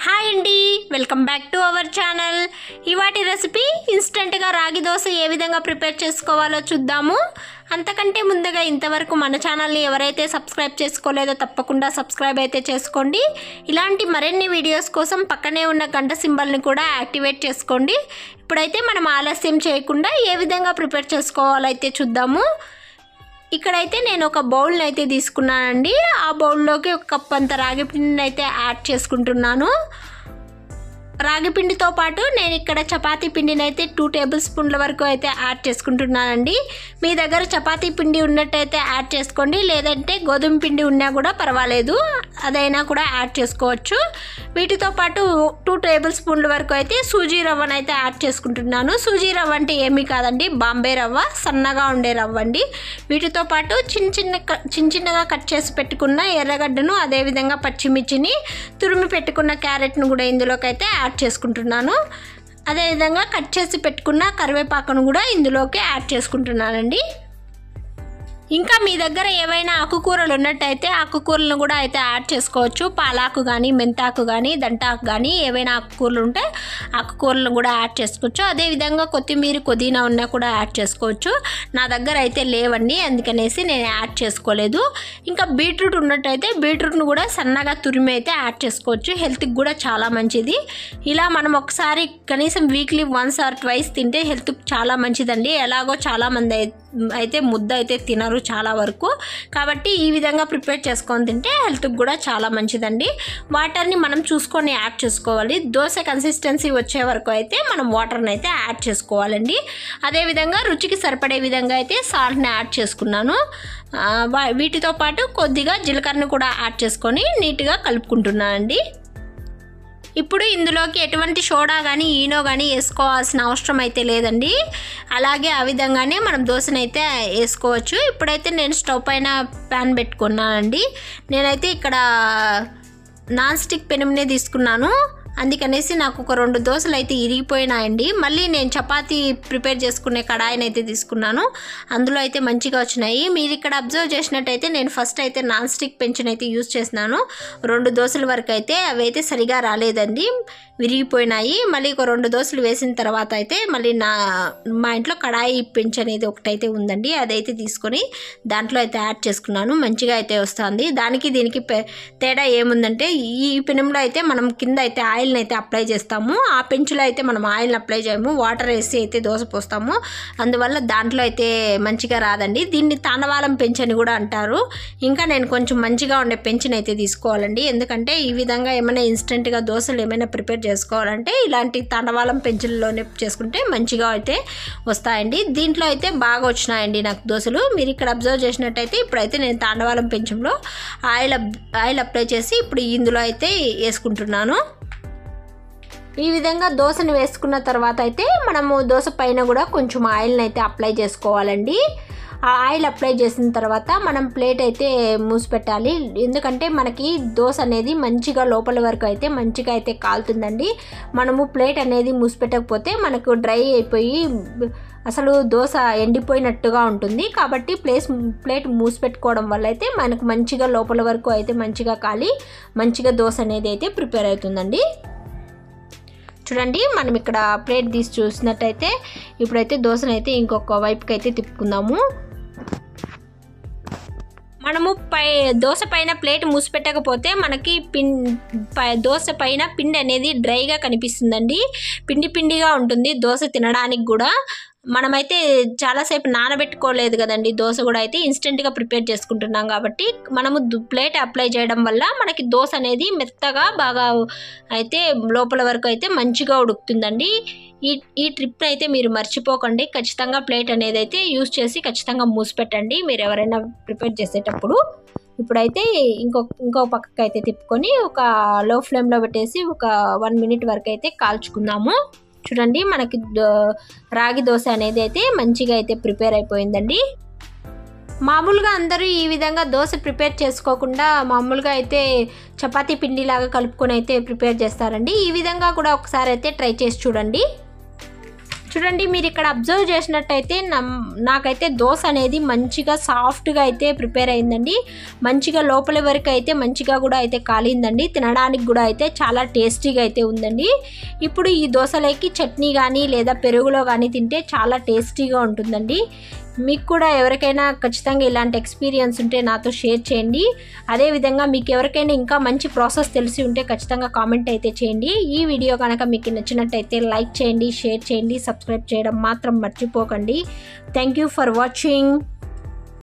hi అండి welcome back to our channel ఇవాటి recipe ఇన్స్టెంట్గా రాగి దోశ ఏ విధంగా ప్రిపేర్ చేసుకోవాలో చూద్దాము అంతకంటే ముందుగా ఇంతవరకు మన ఛానల్ని ఎవరైతే సబ్స్క్రైబ్ చేసుకోలేదో తప్పకుండా సబ్స్క్రైబ్ అయితే చేసుకోండి ఇలాంటి మరిన్ని వీడియోస్ కోసం పక్కనే ఉన్న గంట సింబల్ని కూడా యాక్టివేట్ చేసుకోండి ఇప్పుడైతే మనం ఆలస్యం చేయకుండా ఏ విధంగా ప్రిపేర్ చేసుకోవాలో అయితే చూద్దాము ఇక్కడైతే నేను ఒక బౌల్ని అయితే తీసుకున్నానండి ఆ బౌల్లోకి ఒక కప్ అంత రాగి పిండిని అయితే యాడ్ చేసుకుంటున్నాను రాగి పిండితో పాటు నేను ఇక్కడ చపాతీ పిండిని అయితే టూ టేబుల్ స్పూన్ల వరకు అయితే యాడ్ చేసుకుంటున్నానండి మీ దగ్గర చపాతీ పిండి ఉన్నట్టయితే యాడ్ చేసుకోండి లేదంటే గోధుమ పిండి ఉన్నా కూడా పర్వాలేదు అదైనా కూడా యాడ్ చేసుకోవచ్చు వీటితో పాటు టూ టేబుల్ స్పూన్ల వరకు అయితే సూజీ రవ్వను అయితే యాడ్ చేసుకుంటున్నాను సూజీ రవ్వ అంటే ఏమీ కాదండి బాంబే రవ్వ సన్నగా ఉండే రవ్వ అండి వీటితో పాటు చిన్న చిన్న క- చిన్న చిన్నగా కట్ చేసి పెట్టుకున్న ఎర్రగడ్డను అదేవిధంగా పచ్చిమిర్చిని తురిమి పెట్టుకున్న క్యారెట్ను కూడా ఇందులోకి అయితే యాడ్ చేసుకుంటున్నాను అదేవిధంగా కట్ చేసి పెట్టుకున్న కరివేపాకును కూడా ఇందులోకి యాడ్ చేసుకుంటున్నానండి ఇంకా మీ దగ్గర ఏవైనా ఆకుకూరలు ఉన్నట్టయితే ఆకుకూరలను కూడా అయితే యాడ్ చేసుకోవచ్చు పాలాకు కానీ మెంతాకు కానీ దంటాకు కానీ ఏవైనా ఆకుకూరలు ఉంటే ఆకుకూరలను కూడా యాడ్ చేసుకోవచ్చు అదేవిధంగా కొత్తిమీర పుదీనా ఉన్నా కూడా యాడ్ చేసుకోవచ్చు నా దగ్గర అయితే లేవండి అందుకనేసి నేను యాడ్ చేసుకోలేదు ఇంకా బీట్రూట్ ఉన్నట్టయితే బీట్రూట్ను కూడా సన్నగా తురిమి అయితే యాడ్ చేసుకోవచ్చు హెల్త్కి కూడా చాలా మంచిది ఇలా మనం ఒకసారి కనీసం వీక్లీ వన్స్ ఆర్ ట్వైస్ తింటే హెల్త్కి చాలా మంచిదండి ఎలాగో చాలామంది అయి- అయితే ముద్ద అయితే తినరు చాలా వరకు కాబట్టి ఈ విధంగా ప్రిపేర్ చేసుకొని తింటే హెల్త్కి కూడా చాలా మంచిదండి వాటర్ని మనం చూసుకొని యాడ్ చేసుకోవాలి దోశ కన్సిస్టెన్సీ వచ్చే వరకు అయితే మనం వాటర్ని అయితే యాడ్ చేసుకోవాలండి అదేవిధంగా రుచికి సరిపడే విధంగా అయితే సాల్ట్ని యాడ్ చేసుకున్నాను ఆ, వా- వీటితో పాటు కొద్దిగా జీలకర్రను కూడా యాడ్ చేసుకొని నీట్గా కలుపుకుంటున్నానండి ఇప్పుడు ఇందులోకి ఎటువంటి సోడా కానీ ఈనో కానీ వేసుకోవాల్సిన అవసరం అయితే లేదండి అలాగే ఆ విధంగానే మనం దోశనైతే వేసుకోవచ్చు ఇప్పుడైతే నేను స్టవ్ పైన ప్యాన్ పెట్టుకున్నానండి నేనైతే ఇక్కడ నాన్ స్టిక్ పెనుమునే తీసుకున్నాను అందుకనేసి నాకు ఒక రెండు దోశలు అయితే ఇరిగిపోయినాయండి మళ్ళీ నేను చపాతీ ప్రిపేర్ చేసుకునే కడాయిని అయితే తీసుకున్నాను అందులో అయితే మంచిగా వచ్చినాయి మీరు ఇక్కడ అబ్జర్వ్ చేసినట్టయితే నేను ఫస్ట్ అయితే నాన్ స్టిక్ పెంచుని అయితే యూజ్ చేసినాను రెండు దోశల వరకు అయితే అవి అయితే సరిగా రాలేదండి విరిగిపోయినాయి మళ్ళీ ఒక రెండు దోశలు వేసిన తర్వాత అయితే మళ్ళీ నా మా ఇంట్లో కడాయి పెంచు అనేది ఒకటైతే ఉందండి అదైతే తీసుకొని దాంట్లో అయితే యాడ్ చేసుకున్నాను మంచిగా అయితే వస్తుంది దానికి దీనికి పె- తేడా ఏముందంటే ఈ పెనంలో అయితే మనం కింద అయితే ఆయిల్ని అయితే అప్లై చేస్తాము ఆ పెంచులో అయితే మనం ఆయిల్ని అప్లై చేయము వాటర్ వేసి అయితే దోశ పోస్తాము అందువల్ల దాంట్లో అయితే మంచిగా రాదండి దీన్ని తాండవాలం పెంచు అని కూడా అంటారు ఇంకా నేను కొంచెం మంచిగా ఉండే పెంచుని అయితే తీసుకోవాలండి ఎందుకంటే ఈ విధంగా ఏమైనా ఇన్స్టెంట్గా దోశలు ఏమైనా ప్రిపేర్ చేసుకోవాలంటే ఇలాంటి తండవాలం పెంచుల్లోనే చేసుకుంటే మంచిగా అయితే వస్తాయండి దీంట్లో అయితే బాగా వచ్చినాయండి నాకు దోశలు మీరు ఇక్కడ అబ్జర్వ్ చేసినట్టయితే ఇప్పుడైతే నేను తాండవాలం పెంచంలో ఆయిల్ అప్- ఆయిల్ అప్లై చేసి ఇప్పుడు ఇందులో అయితే వేసుకుంటున్నాను ఈ విధంగా దోశను వేసుకున్న తర్వాత అయితే మనము దోశ పైన కూడా కొంచెం ఆయిల్ని అయితే అప్లై చేసుకోవాలండి ఆ ఆయిల్ అప్లై చేసిన తర్వాత మనం ప్లేట్ అయితే మూసి పెట్టాలి ఎందుకంటే మనకి దోశ అనేది మంచిగా లోపల వరకు అయితే మంచిగా అయితే కాలుతుందండి మనము ప్లేట్ అనేది మూసి పెట్టకపోతే మనకు డ్రై అయిపోయి అసలు దోశ ఎండిపోయినట్టుగా ఉంటుంది కాబట్టి ప్లేస్ ప్లేట్ మూసి పెట్టుకోవడం వల్ల అయితే మనకు మంచిగా లోపల వరకు అయితే మంచిగా కాలి మంచిగా దోశ అనేది అయితే ప్రిపేర్ అవుతుందండి చూడండి మనం ఇక్కడ ప్లేట్ తీసి చూసినట్టయితే ఇప్పుడైతే దోశను అయితే ఇంకొక వైపుకి అయితే తిప్పుకుందాము మనము పై దోశ పైన ప్లేట్ మూసిపెట్టకపోతే మనకి పిన్ పై దోశ పైన పిండి అనేది డ్రైగా కనిపిస్తుందండి పిండి పిండిగా ఉంటుంది దోశ తినడానికి కూడా మనమైతే చాలాసేపు నానబెట్టుకోలేదు కదండి దోశ కూడా అయితే ఇన్స్టెంట్గా ప్రిపేర్ చేసుకుంటున్నాం కాబట్టి మనము దు- ప్లేట్ అప్లై చేయడం వల్ల మనకి దోశ అనేది మెత్తగా బాగా అయితే లోపల వరకు అయితే మంచిగా ఉడుకుతుందండి ఈ ఈ ట్రిప్ అయితే మీరు మర్చిపోకండి ఖచ్చితంగా ప్లేట్ అనేది అయితే యూస్ చేసి ఖచ్చితంగా మూసిపెట్టండి మీరు ఎవరైనా ప్రిపేర్ చేసేటప్పుడు ఇప్పుడైతే ఇంకో ఇంకో పక్కకి అయితే తిప్పుకొని ఒక లో ఫ్లేమ్లో పెట్టేసి ఒక వన్ మినిట్ వరకు అయితే కాల్చుకుందాము చూడండి మనకి దో- రాగి దోశ అనేది అయితే మంచిగా అయితే ప్రిపేర్ అయిపోయిందండి మామూలుగా అందరూ ఈ విధంగా దోశ ప్రిపేర్ చేసుకోకుండా మామూలుగా అయితే చపాతీ పిండిలాగా కలుపుకొని అయితే ప్రిపేర్ చేస్తారండి ఈ విధంగా కూడా ఒకసారి అయితే ట్రై చేసి చూడండి చూడండి మీరు ఇక్కడ అబ్జర్వ్ చేసినట్టయితే నమ్ నాకైతే దోశ అనేది మంచిగా సాఫ్ట్గా అయితే ప్రిపేర్ అయిందండి మంచిగా లోపలి వరకు అయితే మంచిగా కూడా అయితే కాలిందండి తినడానికి కూడా అయితే చాలా టేస్టీగా అయితే ఉందండి ఇప్పుడు ఈ దోశలోకి చట్నీ కానీ లేదా పెరుగులో కానీ తింటే చాలా టేస్టీగా ఉంటుందండి మీకు కూడా ఎవరికైనా ఖచ్చితంగా ఇలాంటి ఎక్స్పీరియన్స్ ఉంటే నాతో షేర్ చేయండి అదేవిధంగా మీకు ఎవరికైనా ఇంకా మంచి ప్రాసెస్ తెలిసి ఉంటే ఖచ్చితంగా కామెంట్ అయితే చేయండి ఈ వీడియో కనుక మీకు నచ్చినట్టయితే లైక్ చేయండి షేర్ చేయండి సబ్స్క్రైబ్ చేయడం మాత్రం మర్చిపోకండి థ్యాంక్ యూ ఫర్ వాచింగ్